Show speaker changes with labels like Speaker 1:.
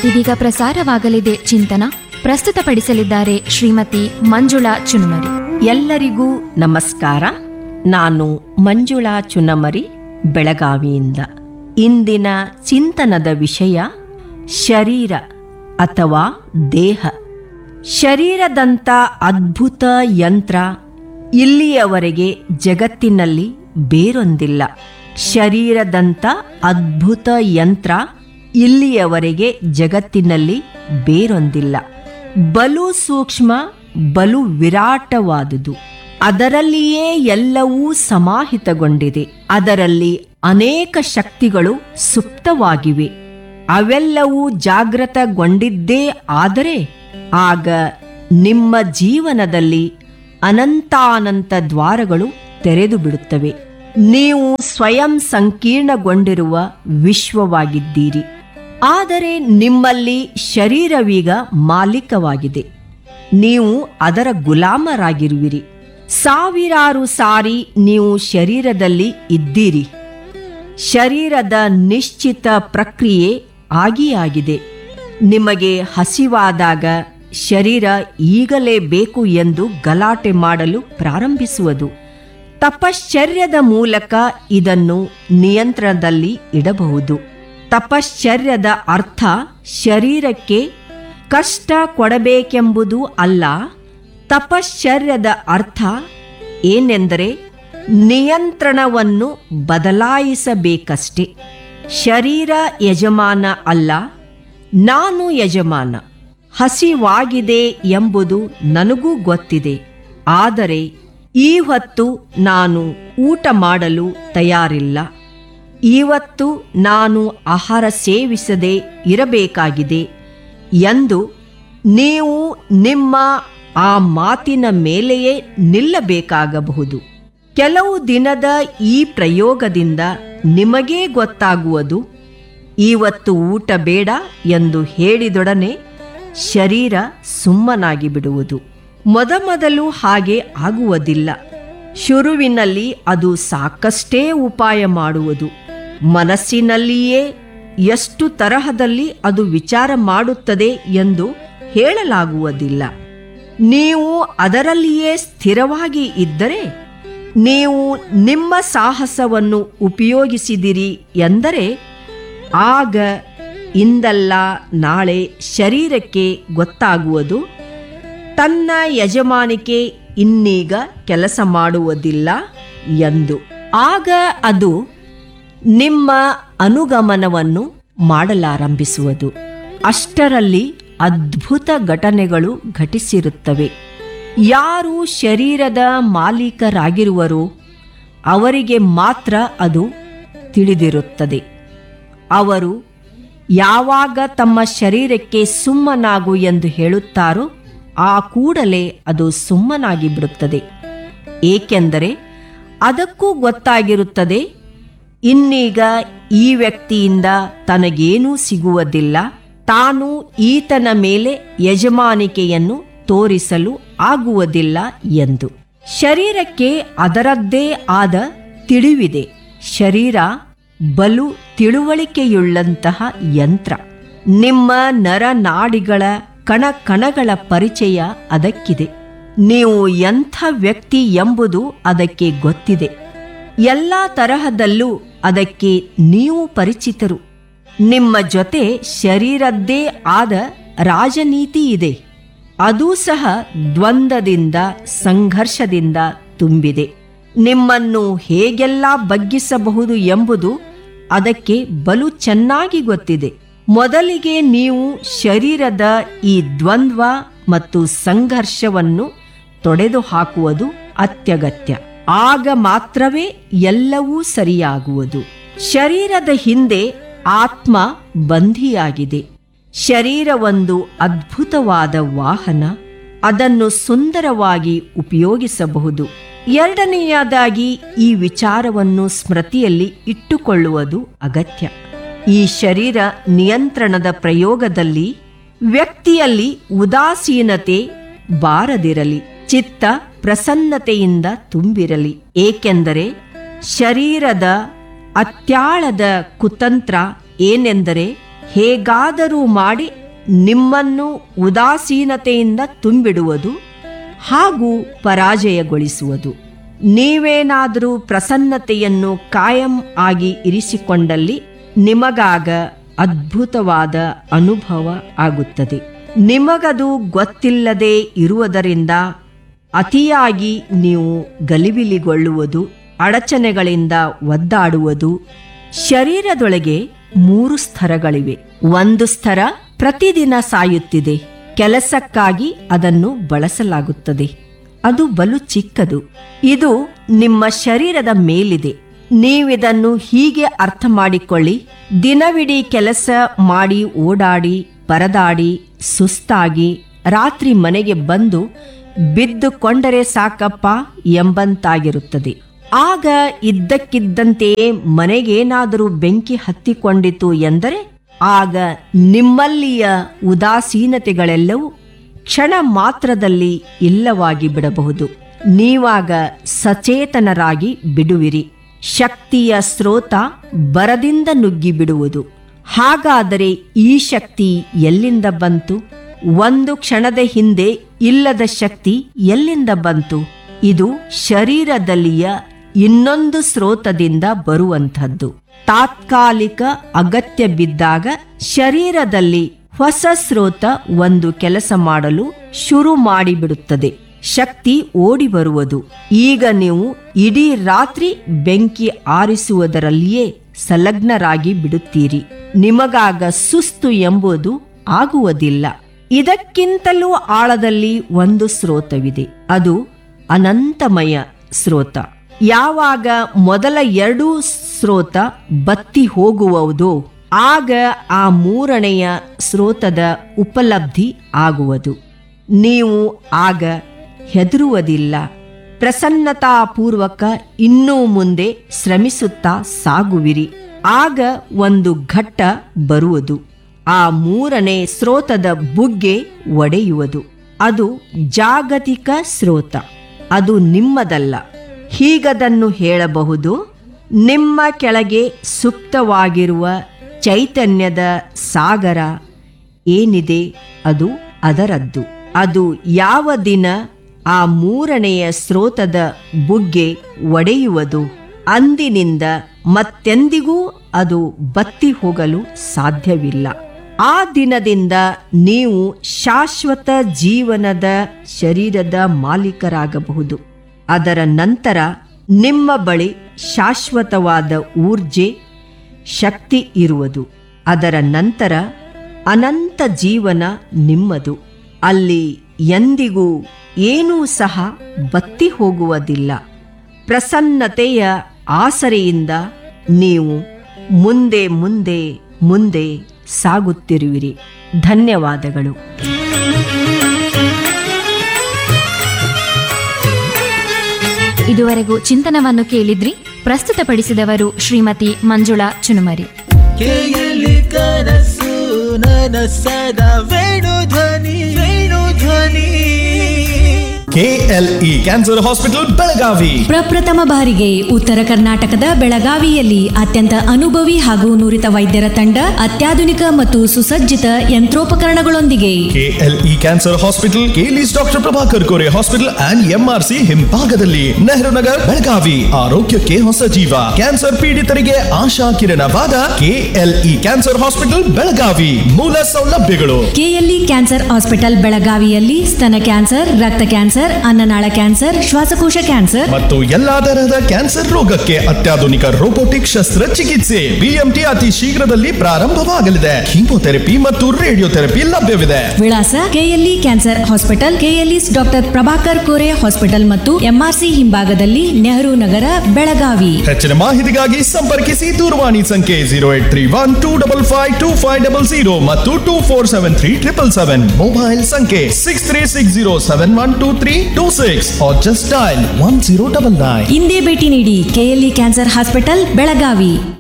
Speaker 1: ಇದೀಗ ಪ್ರಸಾರವಾಗಲಿದೆ ಚಿಂತನ ಪ್ರಸ್ತುತಪಡಿಸಲಿದ್ದಾರೆ ಶ್ರೀಮತಿ ಮಂಜುಳಾ ಚುನುಮರಿ
Speaker 2: ಎಲ್ಲರಿಗೂ ನಮಸ್ಕಾರ ನಾನು ಮಂಜುಳಾ ಚುನಮರಿ ಬೆಳಗಾವಿಯಿಂದ ಇಂದಿನ ಚಿಂತನದ ವಿಷಯ ಶರೀರ ಅಥವಾ ದೇಹ ಶರೀರದಂಥ ಅದ್ಭುತ ಯಂತ್ರ ಇಲ್ಲಿಯವರೆಗೆ ಜಗತ್ತಿನಲ್ಲಿ ಬೇರೊಂದಿಲ್ಲ ಶರೀರದಂಥ ಅದ್ಭುತ ಯಂತ್ರ ಇಲ್ಲಿಯವರೆಗೆ ಜಗತ್ತಿನಲ್ಲಿ ಬೇರೊಂದಿಲ್ಲ ಬಲು ಸೂಕ್ಷ್ಮ ಬಲು ವಿರಾಟವಾದುದು ಅದರಲ್ಲಿಯೇ ಎಲ್ಲವೂ ಸಮಾಹಿತಗೊಂಡಿದೆ ಅದರಲ್ಲಿ ಅನೇಕ ಶಕ್ತಿಗಳು ಸುಪ್ತವಾಗಿವೆ ಅವೆಲ್ಲವೂ ಜಾಗೃತಗೊಂಡಿದ್ದೇ ಆದರೆ ಆಗ ನಿಮ್ಮ ಜೀವನದಲ್ಲಿ ಅನಂತಾನಂತ ದ್ವಾರಗಳು ತೆರೆದು ಬಿಡುತ್ತವೆ ನೀವು ಸ್ವಯಂ ಸಂಕೀರ್ಣಗೊಂಡಿರುವ ವಿಶ್ವವಾಗಿದ್ದೀರಿ ಆದರೆ ನಿಮ್ಮಲ್ಲಿ ಶರೀರವೀಗ ಮಾಲೀಕವಾಗಿದೆ ನೀವು ಅದರ ಗುಲಾಮರಾಗಿರುವಿರಿ ಸಾವಿರಾರು ಸಾರಿ ನೀವು ಶರೀರದಲ್ಲಿ ಇದ್ದೀರಿ ಶರೀರದ ನಿಶ್ಚಿತ ಪ್ರಕ್ರಿಯೆ ಆಗಿಯಾಗಿದೆ ನಿಮಗೆ ಹಸಿವಾದಾಗ ಶರೀರ ಈಗಲೇ ಬೇಕು ಎಂದು ಗಲಾಟೆ ಮಾಡಲು ಪ್ರಾರಂಭಿಸುವುದು ತಪಶ್ಚರ್ಯದ ಮೂಲಕ ಇದನ್ನು ನಿಯಂತ್ರಣದಲ್ಲಿ ಇಡಬಹುದು ತಪಶ್ಚರ್ಯದ ಅರ್ಥ ಶರೀರಕ್ಕೆ ಕಷ್ಟ ಕೊಡಬೇಕೆಂಬುದು ಅಲ್ಲ ತಪಶ್ಚರ್ಯದ ಅರ್ಥ ಏನೆಂದರೆ ನಿಯಂತ್ರಣವನ್ನು ಬದಲಾಯಿಸಬೇಕಷ್ಟೆ ಶರೀರ ಯಜಮಾನ ಅಲ್ಲ ನಾನು ಯಜಮಾನ ಹಸಿವಾಗಿದೆ ಎಂಬುದು ನನಗೂ ಗೊತ್ತಿದೆ ಆದರೆ ಈ ಹೊತ್ತು ನಾನು ಊಟ ಮಾಡಲು ತಯಾರಿಲ್ಲ ಇವತ್ತು ನಾನು ಆಹಾರ ಸೇವಿಸದೆ ಇರಬೇಕಾಗಿದೆ ಎಂದು ನೀವು ನಿಮ್ಮ ಆ ಮಾತಿನ ಮೇಲೆಯೇ ನಿಲ್ಲಬೇಕಾಗಬಹುದು ಕೆಲವು ದಿನದ ಈ ಪ್ರಯೋಗದಿಂದ ನಿಮಗೇ ಗೊತ್ತಾಗುವುದು ಇವತ್ತು ಊಟ ಬೇಡ ಎಂದು ಹೇಳಿದೊಡನೆ ಶರೀರ ಸುಮ್ಮನಾಗಿ ಬಿಡುವುದು ಮೊದಮೊದಲು ಹಾಗೆ ಆಗುವುದಿಲ್ಲ ಶುರುವಿನಲ್ಲಿ ಅದು ಸಾಕಷ್ಟೇ ಉಪಾಯ ಮಾಡುವುದು ಮನಸ್ಸಿನಲ್ಲಿಯೇ ಎಷ್ಟು ತರಹದಲ್ಲಿ ಅದು ವಿಚಾರ ಮಾಡುತ್ತದೆ ಎಂದು ಹೇಳಲಾಗುವುದಿಲ್ಲ ನೀವು ಅದರಲ್ಲಿಯೇ ಸ್ಥಿರವಾಗಿ ಇದ್ದರೆ ನೀವು ನಿಮ್ಮ ಸಾಹಸವನ್ನು ಉಪಯೋಗಿಸಿದಿರಿ ಎಂದರೆ ಆಗ ಇಂದಲ್ಲ ನಾಳೆ ಶರೀರಕ್ಕೆ ಗೊತ್ತಾಗುವುದು ತನ್ನ ಯಜಮಾನಿಕೆ ಇನ್ನೀಗ ಕೆಲಸ ಮಾಡುವುದಿಲ್ಲ ಎಂದು ಆಗ ಅದು ನಿಮ್ಮ ಅನುಗಮನವನ್ನು ಮಾಡಲಾರಂಭಿಸುವುದು ಅಷ್ಟರಲ್ಲಿ ಅದ್ಭುತ ಘಟನೆಗಳು ಘಟಿಸಿರುತ್ತವೆ ಯಾರು ಶರೀರದ ಮಾಲೀಕರಾಗಿರುವರೋ ಅವರಿಗೆ ಮಾತ್ರ ಅದು ತಿಳಿದಿರುತ್ತದೆ ಅವರು ಯಾವಾಗ ತಮ್ಮ ಶರೀರಕ್ಕೆ ಸುಮ್ಮನಾಗು ಎಂದು ಹೇಳುತ್ತಾರೋ ಆ ಕೂಡಲೇ ಅದು ಸುಮ್ಮನಾಗಿ ಬಿಡುತ್ತದೆ ಏಕೆಂದರೆ ಅದಕ್ಕೂ ಗೊತ್ತಾಗಿರುತ್ತದೆ ಇನ್ನೀಗ ಈ ವ್ಯಕ್ತಿಯಿಂದ ತನಗೇನೂ ಸಿಗುವುದಿಲ್ಲ ತಾನು ಈತನ ಮೇಲೆ ಯಜಮಾನಿಕೆಯನ್ನು ತೋರಿಸಲು ಆಗುವುದಿಲ್ಲ ಎಂದು ಶರೀರಕ್ಕೆ ಅದರದ್ದೇ ಆದ ತಿಳಿವಿದೆ ಶರೀರ ಬಲು ತಿಳುವಳಿಕೆಯುಳ್ಳಂತಹ ಯಂತ್ರ ನಿಮ್ಮ ನರನಾಡಿಗಳ ಕಣ ಕಣಗಳ ಪರಿಚಯ ಅದಕ್ಕಿದೆ ನೀವು ಎಂಥ ವ್ಯಕ್ತಿ ಎಂಬುದು ಅದಕ್ಕೆ ಗೊತ್ತಿದೆ ಎಲ್ಲ ತರಹದಲ್ಲೂ ಅದಕ್ಕೆ ನೀವು ಪರಿಚಿತರು ನಿಮ್ಮ ಜೊತೆ ಶರೀರದ್ದೇ ಆದ ರಾಜನೀತಿ ಇದೆ ಅದೂ ಸಹ ದ್ವಂದ್ವದಿಂದ ಸಂಘರ್ಷದಿಂದ ತುಂಬಿದೆ ನಿಮ್ಮನ್ನು ಹೇಗೆಲ್ಲ ಬಗ್ಗಿಸಬಹುದು ಎಂಬುದು ಅದಕ್ಕೆ ಬಲು ಚೆನ್ನಾಗಿ ಗೊತ್ತಿದೆ ಮೊದಲಿಗೆ ನೀವು ಶರೀರದ ಈ ದ್ವಂದ್ವ ಮತ್ತು ಸಂಘರ್ಷವನ್ನು ತೊಡೆದು ಹಾಕುವುದು ಅತ್ಯಗತ್ಯ ಆಗ ಮಾತ್ರವೇ ಎಲ್ಲವೂ ಸರಿಯಾಗುವುದು ಶರೀರದ ಹಿಂದೆ ಆತ್ಮ ಬಂಧಿಯಾಗಿದೆ ಶರೀರ ಒಂದು ಅದ್ಭುತವಾದ ವಾಹನ ಅದನ್ನು ಸುಂದರವಾಗಿ ಉಪಯೋಗಿಸಬಹುದು ಎರಡನೆಯದಾಗಿ ಈ ವಿಚಾರವನ್ನು ಸ್ಮೃತಿಯಲ್ಲಿ ಇಟ್ಟುಕೊಳ್ಳುವುದು ಅಗತ್ಯ ಈ ಶರೀರ ನಿಯಂತ್ರಣದ ಪ್ರಯೋಗದಲ್ಲಿ ವ್ಯಕ್ತಿಯಲ್ಲಿ ಉದಾಸೀನತೆ ಬಾರದಿರಲಿ ಚಿತ್ತ ಪ್ರಸನ್ನತೆಯಿಂದ ತುಂಬಿರಲಿ ಏಕೆಂದರೆ ಶರೀರದ ಅತ್ಯಾಳದ ಕುತಂತ್ರ ಏನೆಂದರೆ ಹೇಗಾದರೂ ಮಾಡಿ ನಿಮ್ಮನ್ನು ಉದಾಸೀನತೆಯಿಂದ ತುಂಬಿಡುವುದು ಹಾಗೂ ಪರಾಜಯಗೊಳಿಸುವುದು ನೀವೇನಾದರೂ ಪ್ರಸನ್ನತೆಯನ್ನು ಕಾಯಂ ಆಗಿ ಇರಿಸಿಕೊಂಡಲ್ಲಿ ನಿಮಗಾಗ ಅದ್ಭುತವಾದ ಅನುಭವ ಆಗುತ್ತದೆ ನಿಮಗದು ಗೊತ್ತಿಲ್ಲದೆ ಇರುವುದರಿಂದ ಅತಿಯಾಗಿ ನೀವು ಗಲಿಬಿಲಿಗೊಳ್ಳುವುದು ಅಡಚಣೆಗಳಿಂದ ಒದ್ದಾಡುವುದು ಶರೀರದೊಳಗೆ ಮೂರು ಸ್ತರಗಳಿವೆ ಒಂದು ಸ್ತರ ಪ್ರತಿದಿನ ಸಾಯುತ್ತಿದೆ ಕೆಲಸಕ್ಕಾಗಿ ಅದನ್ನು ಬಳಸಲಾಗುತ್ತದೆ ಅದು ಬಲು ಚಿಕ್ಕದು ಇದು ನಿಮ್ಮ ಶರೀರದ ಮೇಲಿದೆ ನೀವಿದನ್ನು ಹೀಗೆ ಅರ್ಥ ಮಾಡಿಕೊಳ್ಳಿ ದಿನವಿಡೀ ಕೆಲಸ ಮಾಡಿ ಓಡಾಡಿ ಪರದಾಡಿ ಸುಸ್ತಾಗಿ ರಾತ್ರಿ ಮನೆಗೆ ಬಂದು ಬಿದ್ದುಕೊಂಡರೆ ಸಾಕಪ್ಪ ಎಂಬಂತಾಗಿರುತ್ತದೆ ಆಗ ಇದ್ದಕ್ಕಿದ್ದಂತೆಯೇ ಮನೆಗೇನಾದರೂ ಬೆಂಕಿ ಹತ್ತಿಕೊಂಡಿತು ಎಂದರೆ ಆಗ ನಿಮ್ಮಲ್ಲಿಯ ಉದಾಸೀನತೆಗಳೆಲ್ಲವೂ ಕ್ಷಣ ಮಾತ್ರದಲ್ಲಿ ಇಲ್ಲವಾಗಿ ಬಿಡಬಹುದು ನೀವಾಗ ಸಚೇತನರಾಗಿ ಬಿಡುವಿರಿ ಶಕ್ತಿಯ ಸ್ರೋತ ಬರದಿಂದ ನುಗ್ಗಿ ಬಿಡುವುದು ಹಾಗಾದರೆ ಈ ಶಕ್ತಿ ಎಲ್ಲಿಂದ ಬಂತು ಒಂದು ಕ್ಷಣದ ಹಿಂದೆ ಇಲ್ಲದ ಶಕ್ತಿ ಎಲ್ಲಿಂದ ಬಂತು ಇದು ಶರೀರದಲ್ಲಿಯ ಇನ್ನೊಂದು ಸ್ರೋತದಿಂದ ಬರುವಂಥದ್ದು ತಾತ್ಕಾಲಿಕ ಅಗತ್ಯ ಬಿದ್ದಾಗ ಶರೀರದಲ್ಲಿ ಹೊಸ ಸ್ರೋತ ಒಂದು ಕೆಲಸ ಮಾಡಲು ಶುರು ಮಾಡಿಬಿಡುತ್ತದೆ ಶಕ್ತಿ ಓಡಿ ಬರುವುದು ಈಗ ನೀವು ಇಡೀ ರಾತ್ರಿ ಬೆಂಕಿ ಆರಿಸುವುದರಲ್ಲಿಯೇ ಸಂಲಗ್ನರಾಗಿ ಬಿಡುತ್ತೀರಿ ನಿಮಗಾಗ ಸುಸ್ತು ಎಂಬುದು ಆಗುವುದಿಲ್ಲ ಇದಕ್ಕಿಂತಲೂ ಆಳದಲ್ಲಿ ಒಂದು ಸ್ರೋತವಿದೆ ಅದು ಅನಂತಮಯ ಸ್ರೋತ ಯಾವಾಗ ಮೊದಲ ಎರಡೂ ಸ್ರೋತ ಬತ್ತಿ ಹೋಗುವುದೋ ಆಗ ಆ ಮೂರನೆಯ ಸ್ರೋತದ ಉಪಲಬ್ಧಿ ಆಗುವುದು ನೀವು ಆಗ ಹೆದರುವುದಿಲ್ಲ ಪ್ರಸನ್ನತಾಪೂರ್ವಕ ಇನ್ನೂ ಮುಂದೆ ಶ್ರಮಿಸುತ್ತಾ ಸಾಗುವಿರಿ ಆಗ ಒಂದು ಘಟ್ಟ ಬರುವುದು ಆ ಮೂರನೇ ಸ್ರೋತದ ಬುಗ್ಗೆ ಒಡೆಯುವುದು ಅದು ಜಾಗತಿಕ ಸ್ರೋತ ಅದು ನಿಮ್ಮದಲ್ಲ ಹೀಗದನ್ನು ಹೇಳಬಹುದು ನಿಮ್ಮ ಕೆಳಗೆ ಸುಪ್ತವಾಗಿರುವ ಚೈತನ್ಯದ ಸಾಗರ ಏನಿದೆ ಅದು ಅದರದ್ದು ಅದು ಯಾವ ದಿನ ಆ ಮೂರನೆಯ ಸ್ರೋತದ ಬುಗ್ಗೆ ಒಡೆಯುವುದು ಅಂದಿನಿಂದ ಮತ್ತೆಂದಿಗೂ ಅದು ಬತ್ತಿ ಹೋಗಲು ಸಾಧ್ಯವಿಲ್ಲ ಆ ದಿನದಿಂದ ನೀವು ಶಾಶ್ವತ ಜೀವನದ ಶರೀರದ ಮಾಲೀಕರಾಗಬಹುದು ಅದರ ನಂತರ ನಿಮ್ಮ ಬಳಿ ಶಾಶ್ವತವಾದ ಊರ್ಜೆ ಶಕ್ತಿ ಇರುವುದು ಅದರ ನಂತರ ಅನಂತ ಜೀವನ ನಿಮ್ಮದು ಅಲ್ಲಿ ಎಂದಿಗೂ ಏನೂ ಸಹ ಬತ್ತಿ ಹೋಗುವುದಿಲ್ಲ ಪ್ರಸನ್ನತೆಯ ಆಸರೆಯಿಂದ ನೀವು ಮುಂದೆ ಮುಂದೆ ಮುಂದೆ ಸಾಗುತ್ತಿರುವಿರಿ ಧನ್ಯವಾದಗಳು
Speaker 1: ಇದುವರೆಗೂ ಚಿಂತನವನ್ನು ಕೇಳಿದ್ರಿ ಪ್ರಸ್ತುತಪಡಿಸಿದವರು ಶ್ರೀಮತಿ ಮಂಜುಳಾ ಚುನುಮರಿ
Speaker 3: ಕೇಯಲಿ ಕನಸು ನನಸದ ವೇಣು ಧ್ವನಿ ವೇಣು ಧ್ವನಿ
Speaker 4: ಕೆಎಲ್ಇ ಕ್ಯಾನ್ಸರ್ ಹಾಸ್ಪಿಟಲ್ ಬೆಳಗಾವಿ
Speaker 5: ಪ್ರಪ್ರಥಮ ಬಾರಿಗೆ ಉತ್ತರ ಕರ್ನಾಟಕದ ಬೆಳಗಾವಿಯಲ್ಲಿ ಅತ್ಯಂತ ಅನುಭವಿ ಹಾಗೂ ನುರಿತ ವೈದ್ಯರ ತಂಡ ಅತ್ಯಾಧುನಿಕ ಮತ್ತು ಸುಸಜ್ಜಿತ ಯಂತ್ರೋಪಕರಣಗಳೊಂದಿಗೆ
Speaker 4: KLE cancer hospital KLE's doctor Prabhakar Kore hospital and MRC ಹಿಂಭಾಗದಲ್ಲಿ ನೆಹರು ನಗರ್ ಬೆಳಗಾವಿ ಆರೋಗ್ಯಕ್ಕೆ ಹೊಸ ಜೀವ ಕ್ಯಾನ್ಸರ್ ಪೀಡಿತರಿಗೆ ಆಶಾ ಕಿರಣವಾದ ಕೆಎಲ್ಇ ಕ್ಯಾನ್ಸರ್ ಹಾಸ್ಪಿಟಲ್ ಬೆಳಗಾವಿ ಮೂಲ ಸೌಲಭ್ಯಗಳು
Speaker 5: ಕೆಎಲ್ಇ ಕ್ಯಾನ್ಸರ್ ಹಾಸ್ಪಿಟಲ್ ಬೆಳಗಾವಿಯಲ್ಲಿ ಸ್ತನ ಕ್ಯಾನ್ಸರ್ ರಕ್ತ ಕ್ಯಾನ್ಸರ್ ಅನ್ನನಾಳ ಕ್ಯಾನ್ಸರ್ ಶ್ವಾಸಕೋಶ ಕ್ಯಾನ್ಸರ್
Speaker 4: ಮತ್ತು ಎಲ್ಲಾ ತರಹದ ಕ್ಯಾನ್ಸರ್ ರೋಗಕ್ಕೆ ಅತ್ಯಾಧುನಿಕ ರೋಬೋಟಿಕ್ ಶಸ್ತ್ರಚಿಕಿತ್ಸೆ ಬಿಎಂಟಿ ಅತಿ ಶೀಘ್ರದಲ್ಲಿ ಪ್ರಾರಂಭವಾಗಲಿದೆ ಕೀಮೋಥೆರಪಿ ಮತ್ತು ರೇಡಿಯೋಥೆರಪಿ ಲಭ್ಯವಿದೆ
Speaker 5: ವಿಳಾಸ KLE cancer hospital KLE's doctor Prabhakar Kore hospital ಮತ್ತು ಎಂಆರ್ಸಿ ಹಿಂಭಾಗದಲ್ಲಿ ನೆಹರು ನಗರ ಬೆಳಗಾವಿ
Speaker 4: ಹೆಚ್ಚಿನ ಮಾಹಿತಿಗಾಗಿ ಸಂಪರ್ಕಿಸಿ ದೂರವಾಣಿ ಸಂಖ್ಯೆ zero eight three one two double five two five double zero ಮತ್ತು two four seven three triple seven mobile ಸಂಖ್ಯೆ six three six zero seven one two three two six just dial one zero double nine
Speaker 5: ಇಂದೇ ಭೇಟಿ ನೀಡಿ KLE cancer hospital Belagavi